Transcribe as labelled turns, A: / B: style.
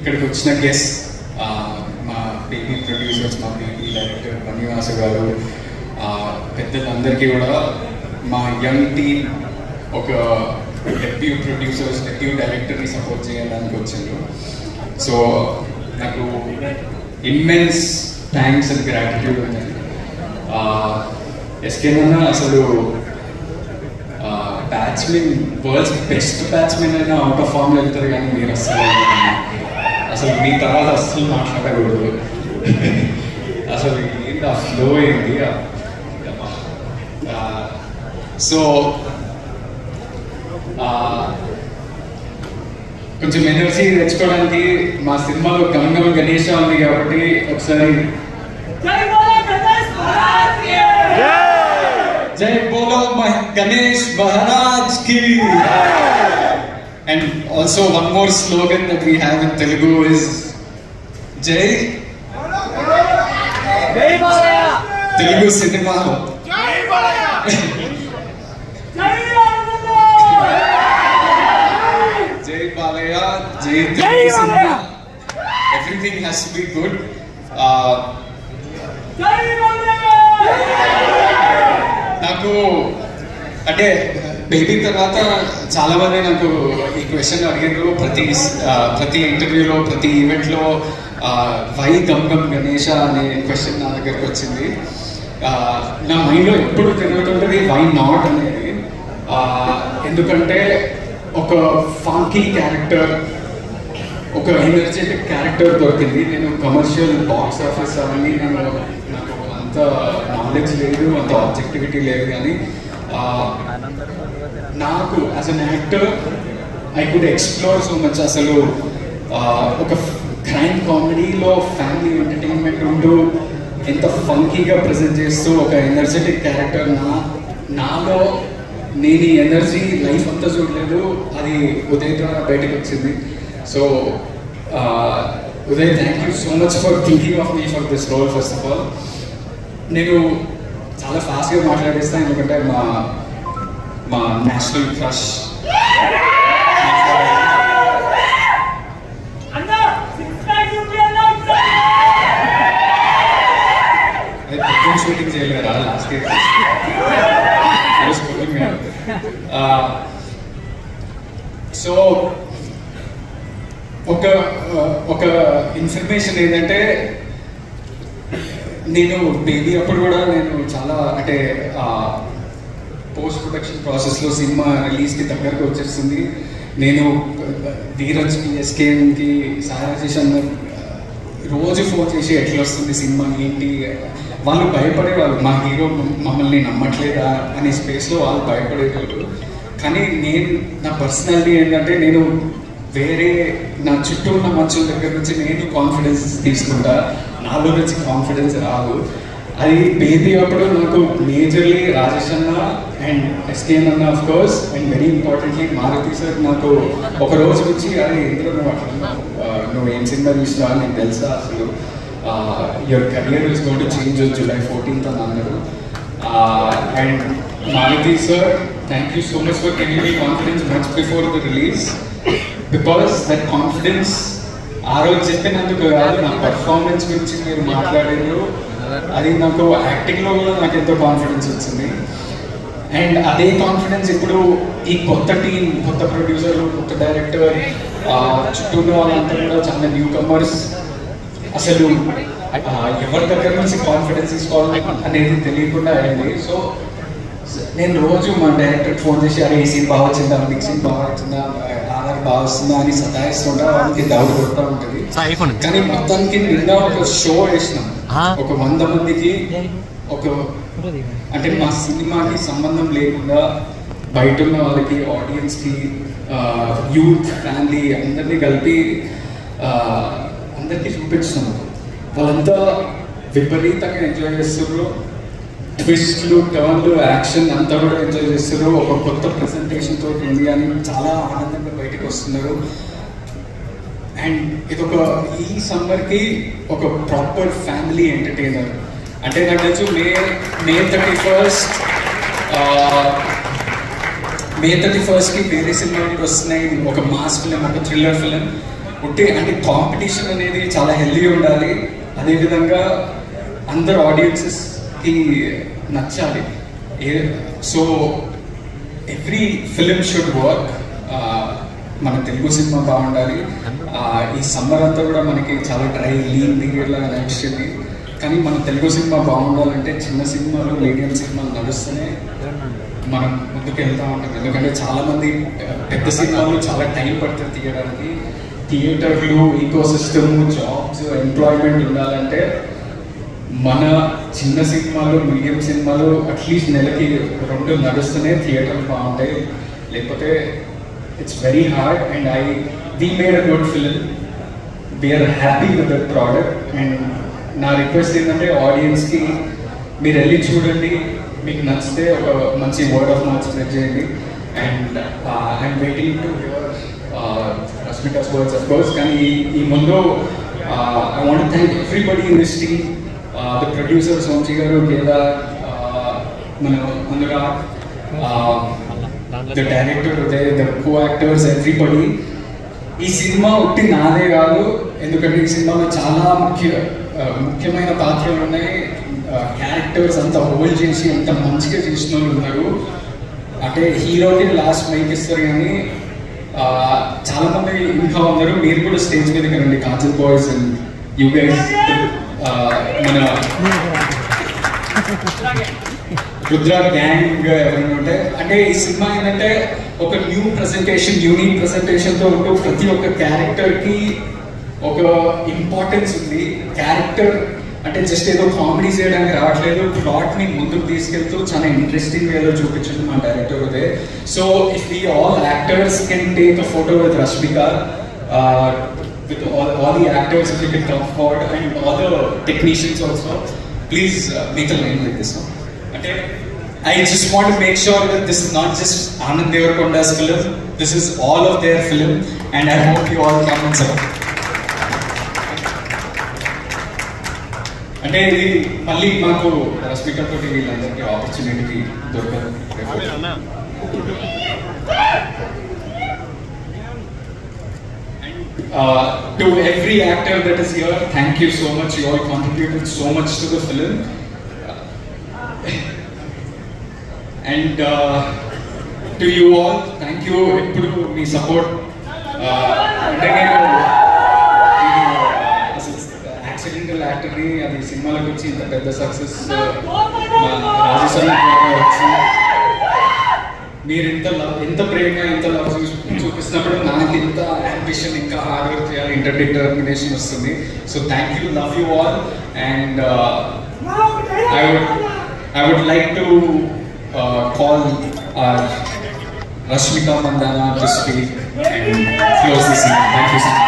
A: ఇక్కడికి వచ్చిన గెస్ట్ మా బేబీ ప్రొడ్యూసర్స్ మా బేబీ డైరెక్టర్ బన్నివాసు గారు ఆ, పెద్దలందరికీ కూడా మా యంగ్ టీమ్ ఒక డెబ్యూ ప్రొడ్యూసర్స్ డెబ్యూ డైరెక్టర్ని సపోర్ట్ చేయడానికి వచ్చారు సో నాకు ఇమ్మెన్స్ థ్యాంక్స్ అండ్ గ్రాటిట్యూడ్ ఉంది ఎస్కేనన్నా అసలు బ్యాట్స్మెన్ వరల్డ్స్ బెస్ట్ బ్యాట్స్మెన్ అయినా అవుట్ ఆఫ్ ఫామ్ వెళ్తారు కానీ మీరు అసలు అసలు మీ తర్వాత అస్సలు మాట్లాడకూడదు అసలు ఏంటి ఆ ఫ్లో ఏంటి సో కొంచెం ఎనర్జీ తెచ్చుకోవడానికి మా సినిమాలో గంగం గణేష ఉంది కాబట్టి ఒకసారి జై బోలో మహ- గణేష్ మహారాజ్ కి and also one more slogan that we have in Telugu is జై తెలుగు సినిమాలో జై బాలయ్య జై తెలుగు సినిమా everything has to be good నాకు అంటే బేబీ తర్వాత చాలా మంది నాకు ఈ క్వశ్చన్ అడిగారు ప్రతి ఆ, ప్రతి ఇంటర్వ్యూలో ప్రతి ఈవెంట్లో వై గమ్ గమ్ గణేష అనే క్వశ్చన్ నా దగ్గరకు వచ్చింది ఆ, నా మైండ్లో ఎప్పుడు తిరుగుతుంటుంది వై నాట్ అనేది ఆ, ఎందుకంటే ఒక ఫాంకీ క్యారెక్టర్ ఒక ఎనర్జెటిక్ క్యారెక్టర్ దొరికింది నేను కమర్షియల్ బాక్స్ ఆఫీస్ అవన్నీ నేను నాకు అంత నాలెడ్జ్ లేదు అంత ఆబ్జెక్టివిటీ లేదు కానీ ఆ, నాకు as an actor I could explore so much అసలు ఆ, ఒక క్రైమ్ కామెడీలో ఫ్యామిలీ ఎంటర్టైన్మెంట్ ఉంటూ ఎంత ఫంకీగా ప్రజెంట్ చేస్తూ ఒక ఎనర్జెటిక్ క్యారెక్టర్ నా నాలో నేను ఈ ఎనర్జీ లైఫ్ అంతా చూడలేదు అది ఉదయ్ ద్వారా బయటకు వచ్చింది so Uday thank you so much for thinking of me for this role first of all నేను చాలా ఫాస్ట్గా మాట్లాడేస్తాను ఎందుకంటే మా మా నేషనల్ క్రష్ షూటింగ్ చేయలేరా లాస్ట్ ఇయర్ సో ఒక ఒక ఇన్ఫర్మేషన్ ఏంటంటే నేను బేబీ అప్పుడు కూడా నేను చాలా అంటే పోస్ట్ ప్రొడక్షన్ ప్రాసెస్లో సినిమా రిలీజ్కి దగ్గరకు వచ్చేస్తుంది నేను ధీరజ్కి ఎస్కేఎంకి సారా చేశాను రోజు ఫోన్ చేసి ఎట్లా వస్తుంది సినిమా ఏంటి వాళ్ళు భయపడే వాళ్ళు మా హీరో మమ్మల్ని నమ్మట్లేదా అనే స్పేస్లో వాళ్ళు భయపడేవాళ్ళు కానీ నేను నా పర్సనాలిటీ ఏంటంటే నేను వేరే నా చుట్టూ ఉన్న మనుషుల దగ్గర నుంచి నేను కాన్ఫిడెన్స్ తీసుకుంటా నాలో నుంచి కాన్ఫిడెన్స్ రాదు అది బేబీ అప్పుడు నాకు మేజర్లీ రాజేష్ అన్న అండ్ ఎస్కేఎన్ అన్న of course and very importantly Maruthi sir నాకు ఒక రోజు నుంచి అరే ఇందులో నువ్వు అట్లా ఉన్నావు. ఆ, నువ్వు ఏం సినిమా చూసినా నీకు తెలుసా అసలు your career is gone to change July fourteenth అని అన్నారు and Maruthi sir thank you so much for giving me confidence much before the release because that confidence ఆ రోజు చెప్పినందుకు కాదు నా పర్ఫార్మెన్స్ గురించి మీరు మాట్లాడారు అది నాకు యాక్టింగ్లో కూడా నాకు ఎంతో కాన్ఫిడెన్స్ వచ్చింది అండ్ అదే కాన్ఫిడెన్స్ ఇప్పుడు ఈ కొత్త టీం కొత్త ప్రొడ్యూసర్ కొత్త డైరెక్టర్ చుట్టూ ఉన్న వాళ్ళంతా కూడా చాలా న్యూ కమర్స్ అసలు ఆ, ఎవరి దగ్గర నుంచి కాన్ఫిడెన్స్ తీసుకోవాలి అనేది తెలియకుండా అయింది సో నేను రోజు మా డైరెక్టర్ ఫోన్ చేసి అరే ఈ సీన్ బాగా వచ్చిందా మిక్సింగ్ బాగా వచ్చిందా ఆర్ఆర్ బాగా వస్తుందా అని సతాయిస్తుంటా వాళ్ళకి డౌట్ కొడుతూ ఉంటుంది
B: ఐఫోన్
A: కానీ మొత్తానికి నిన్న ఒక షో వేసినాం
B: ఆ?
A: ఒక వంద మందికి ఒక అంటే మా సినిమాకి సంబంధం లేకుండా బయట ఉన్న వాళ్ళకి ఆడియన్స్కి యూత్ ఫ్యామిలీ అందరినీ కలిపి ఆ, అందరికీ చూపించినాం వాళ్ళంతా విపరీతంగా ఎంజాయ్ చేస్తున్నారు ట్విస్ట్లు టర్న్లు యాక్షన్ అంతా కూడా ఎంజాయ్ చేస్తున్నారు ఒక కొత్త ప్రెసెంటేషన్ తోటి ఉంది అని చాలా ఆనందంగా బయటకు వస్తున్నారు అండ్ ఇది ఒక ఈ సమ్మర్కి ఒక ప్రాపర్ ఫ్యామిలీ ఎంటర్టైనర్ అంటే నాకు తెలుసు May May thirty first May thirty ఫస్ట్కి వేరే సినిమాలు వస్తున్నాయి ఒక మాస్ ఫిలిం ఒక థ్రిల్లర్ ఫిలిం ఉంటే అంటే కాంపిటీషన్ అనేది చాలా హెల్దీ ఉండాలి అదేవిధంగా అందరు ఆడియన్సెస్కి నచ్చాలి ఏ so every film should work మన తెలుగు సినిమా బాగుండాలి ఆ, ఈ సమ్మర్ అంతా కూడా మనకి చాలా డ్రై లీన్ పీరియడ్ లాగా నడిచింది కానీ మన తెలుగు సినిమా బాగుండాలంటే చిన్న సినిమాలు మీడియం సినిమాలు నడుస్తూనే మనం ముందుకు వెళ్తా ఉంటాం ఎందుకంటే చాలా మంది పెద్ద సినిమాలు చాలా టైం పడుతుంది తీయడానికి థియేటర్లు ఈకో సిస్టమ్ జాబ్స్ ఎంప్లాయ్మెంట్ ఉండాలంటే మన చిన్న సినిమాలు మీడియం సినిమాలు అట్లీస్ట్ నెలకి రెండు నడుస్తూనే థియేటర్లు బాగుంటాయి లేకపోతే it's very hard and I we made a good film we're happy with that product and నా రిక్వెస్ట్ ఏంటంటే ఆడియన్స్కి మీరు వెళ్ళి చూడండి మీకు నచ్చితే ఒక మంచి వర్డ్ ఆఫ్ మౌత్ స్ప్రెడ్ చేయండి and I'm waiting to your Rashmika's words of course కానీ ఈ ఈ ముందు I want thank everybody in this team the producer సోంచి గారు కేదార్ మన ముందుగా the director Uday the co actors everybody ఈ సినిమా ఉట్టి నాదే కాదు ఎందుకంటే ఈ సినిమాలో చాలా ముఖ్య ఆ, ముఖ్యమైన పాత్రలు ఉన్నాయి క్యారెక్టర్స్ అంత హోల్డ్ చేసి అంత మంచిగా చేసిన వాళ్ళు ఉన్నారు అంటే హీరోకి లాస్ట్ మైక్ ఇస్తారు కానీ ఆ, చాలా మంది ఇంకా ఉన్నారు మీరు కూడా స్టేజ్ మీదకి రండి Kajal boys and you guys మన రుద్ర గ్యాంగ్ ఎవరైనా ఉంటే అంటే ఈ సినిమా ఏంటంటే ఒక న్యూ ప్రెజెంటేషన్ యూనిక్ ప్రెజెంటేషన్ తో ఉంటూ ప్రతి ఒక్క క్యారెక్టర్ కి ఒక ఇంపార్టెన్స్ ఉంది క్యారెక్టర్ అంటే జస్ట్ ఏదో కామెడీ చేయడానికి రావట్లేదు ప్లాట్ ని ముందుకు తీసుకెళ్తూ చాలా ఇంట్రెస్టింగ్ వేలో చూపించండి మా డైరెక్టర్ అదే so if we all actors can take a photo with Rashmika with all, all the actors if you can come forward and all the technicians also please uh, make a line like this one okay I just want to make sure that this is not just Anand Devarkonda's film this is all of their film and I hope you all come and support అంటే ఇది మళ్ళీ మాకు రష్మిక తోటి వీళ్ళందరికీ opportunity దొరకదు Uh, to every actor that is here, thank you so much. You all contributed so much to the film. and uh, to you all, thank you. ఎప్పుడు మీ support అంటే నేను యాక్సిడెంటల్ యాక్టర్ని అది సినిమాలకు వచ్చి ఇంత పెద్ద సక్సెస్ రాజేశ్వరం వచ్చి మీరు ఇంత లవ్ ఎంత ప్రేమ ఎంత లవ్ చూపిస్తున్నప్పుడు నాకు ఇంత అంబిషన్ ఇంకా హార్డ్ వర్క్ చేయాలి ఇంటర్ డిటర్మినేషన్ వస్తుంది so thank you love you all and I would I would like to call Rashmika Mandanna to speak and close the scene thank you so much